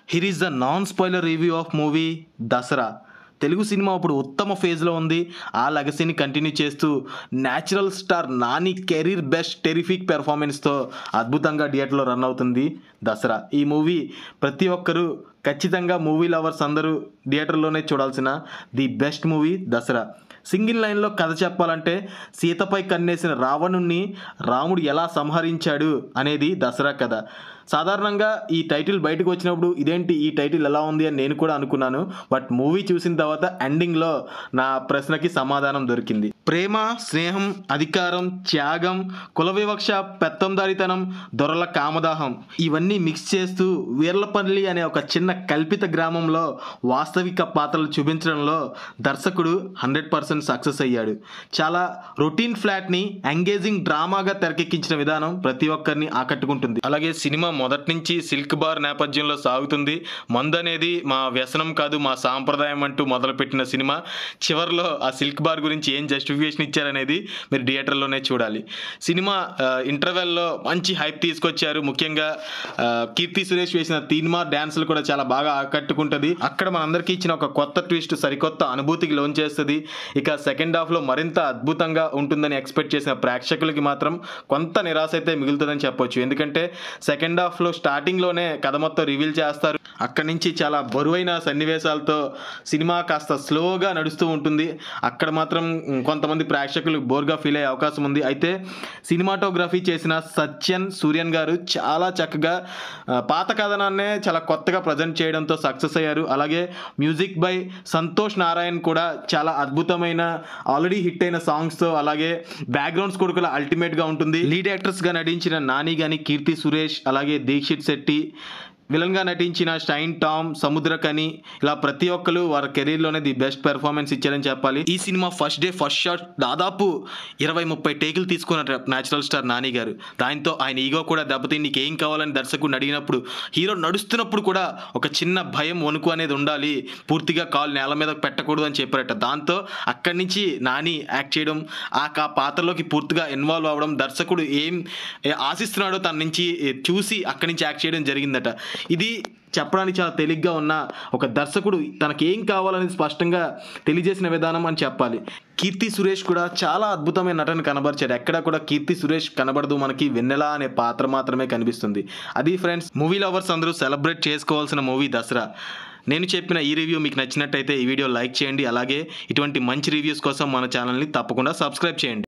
here is the non spoiler review of movie Dasara Telugu సినిమా ఇప్పుడు ఉత్తమ ఫేజ్లో ఉంది ఆ లెగసీని కంటిన్యూ చేస్తూ natural star Nani career best terrific పెర్ఫార్మెన్స్తో అద్భుతంగా థియేటర్లో రన్ అవుతుంది దసరా ఈ మూవీ ప్రతి ఒక్కరూ ఖచ్చితంగా మూవీ లవర్స్ అందరూ థియేటర్లోనే చూడాల్సిన the best movie Dasara single లైన్లో కథ చెప్పాలంటే సీతపై కన్నేసిన రావణుణ్ణి రాముడు ఎలా సంహరించాడు అనేది దసరా కథ సాధారణంగా ఈ టైటిల్ బయటకు వచ్చినప్పుడు ఇదేంటి ఈ టైటిల్ ఎలా ఉంది అని నేను కూడా అనుకున్నాను బట్ మూవీ చూసిన తర్వాత ఎండింగ్లో నా ప్రశ్నకి సమాధానం దొరికింది ప్రేమ స్నేహం అధికారం త్యాగం కుల వివక్ష పెత్తందారితనం దొరల కామదాహం ఇవన్నీ మిక్స్ చేస్తూ వీర్లపల్లి అనే ఒక చిన్న కల్పిత గ్రామంలో వాస్తవిక పాత్రలు చూపించడంలో దర్శకుడు హండ్రెడ్ పర్సెంట్ సక్సెస్ అయ్యాడు చాలా రొటీన్ ఫ్లాట్ని ఎంగేజింగ్ డ్రామాగా తెరకెక్కించిన విధానం ప్రతి ఒక్కరిని ఆకట్టుకుంటుంది అలాగే సినిమా మొదటి నుంచి సిల్క్ బార్ నేపథ్యంలో సాగుతుంది మందు అనేది మా వ్యసనం కాదు మా సాంప్రదాయం అంటూ మొదలుపెట్టిన సినిమా చివరిలో ఆ సిల్క్ బార్ గురించి ఏం జస్టిఫికేషన్ ఇచ్చారనేది మీరు థియేటర్లోనే చూడాలి సినిమా ఇంటర్వెల్లో మంచి హైప్ తీసుకొచ్చారు ముఖ్యంగా ఆ, కీర్తి సురేష్ వేసిన తీన్మా డ్యాన్సులు కూడా చాలా బాగా ఆకట్టుకుంటుంది అక్కడ మనందరికీ ఇచ్చిన ఒక కొత్త ట్విస్ట్ సరికొత్త అనుభూతికి లోన్ చేస్తుంది ఇక సెకండ్ హాఫ్లో మరింత అద్భుతంగా ఉంటుందని ఎక్స్పెక్ట్ చేసిన ప్రేక్షకులకి మాత్రం కొంత నిరాశ అయితే మిగులుతుందని చెప్పొచ్చు ఎందుకంటే సెకండ్ హాఫ్లో స్టార్టింగ్లోనే కథ మొత్తం రివీల్ చేస్తారు అక్కడి నుంచి చాలా బరువైన సన్నివేశాలతో సినిమా కాస్త స్లోగా నడుస్తూ ఉంటుంది అక్కడ మాత్రం ఉమ్, కొంతమంది ప్రేక్షకులు బోర్గా ఫీల్ అయ్యే అవకాశం ఉంది అయితే సినిమాటోగ్రఫీ చేసిన సత్యన్ సూర్యన్ గారు చాలా చక్కగా ఆ, పాత కథనాన్నే చాలా కొత్తగా ప్రజెంట్ చేయడంతో సక్సెస్ అయ్యారు అలాగే మ్యూజిక్ బై సంతోష్ నారాయణ్ కూడా చాలా అద్భుతమైన ఆల్రెడీ హిట్ అయిన సాంగ్స్తో అలాగే బ్యాక్గ్రౌండ్ స్కోర్ కూడా అల్టిమేట్గా ఉంటుంది లీడ్ యాక్టర్స్గా నటించిన నాని గాని కీర్తి సురేష్ అలాగే దీక్షిత్ శెట్టి విలన్గా నటించిన షైన్ టామ్ సముద్రకని ఇలా ప్రతి ఒక్కరు వారి కెరీర్లోనే ది బెస్ట్ పెర్ఫార్మెన్స్ ఇచ్చారని చెప్పాలి ఈ సినిమా ఫస్ట్ డే ఫస్ట్ షాట్ దాదాపు ఇరవై ముప్పై టేకులు తీసుకున్నారు న్యాచురల్ స్టార్ నాని గారు దాంతో ఆయన ఈగో కూడా దెబ్బతిని నీకు ఏం కావాలని దర్శకుడిని అడిగినప్పుడు హీరో నడుస్తున్నప్పుడు కూడా ఒక చిన్న భయం వణుకు అనేది ఉండాలి పూర్తిగా కాల్ నేల మీద పెట్టకూడదు అని చెప్పారట దాంతో అక్కడి నుంచి నాని యాక్ట్ చేయడం ఆ కా పాత్రలోకి పూర్తిగా ఇన్వాల్వ్ అవ్వడం దర్శకుడు ఏం ఏ ఆశిస్తున్నాడో తన నుంచి ఏ, చూసి అక్కడి నుంచి యాక్ట్ చేయడం జరిగిందట ఇది చెప్పడానికి చాలా తేలిగ్గా ఉన్న ఒక దర్శకుడు తనకి ఏం కావాలని స్పష్టంగా తెలియజేసిన విధానం అని చెప్పాలి కీర్తి సురేష్ కూడా చాలా అద్భుతమైన నటన కనబరిచాడు ఎక్కడ కూడా కీర్తి సురేష్ కనబడదు మనకి వెన్నెల అనే పాత్ర మాత్రమే కనిపిస్తుంది అది ఫ్రెండ్స్ మూవీ లవర్స్ అందరూ సెలబ్రేట్ చేసుకోవాల్సిన మూవీ దసరా నేను చెప్పిన ఈ రివ్యూ మీకు నచ్చినట్టయితే ఈ వీడియో లైక్ చేయండి అలాగే ఇటువంటి మంచి రివ్యూస్ కోసం మన ఛానల్ని తప్పకుండా సబ్స్క్రైబ్ చేయండి